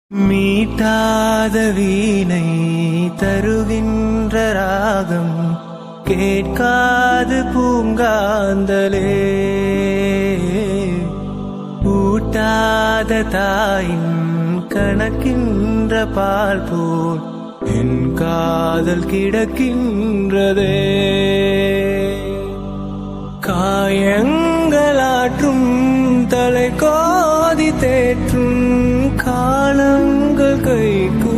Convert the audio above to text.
மீட்டாத வீணை தருகின்ற ராகம் கேட்காது பூங்காந்தலே ஊட்டாத தாயின் கணக்கின்ற பால் போல் என் காதல் கிடக்கின்றதே காயங்களாற்றும் தலை கோதி தேற்றும் காலங்கள் கைக்கு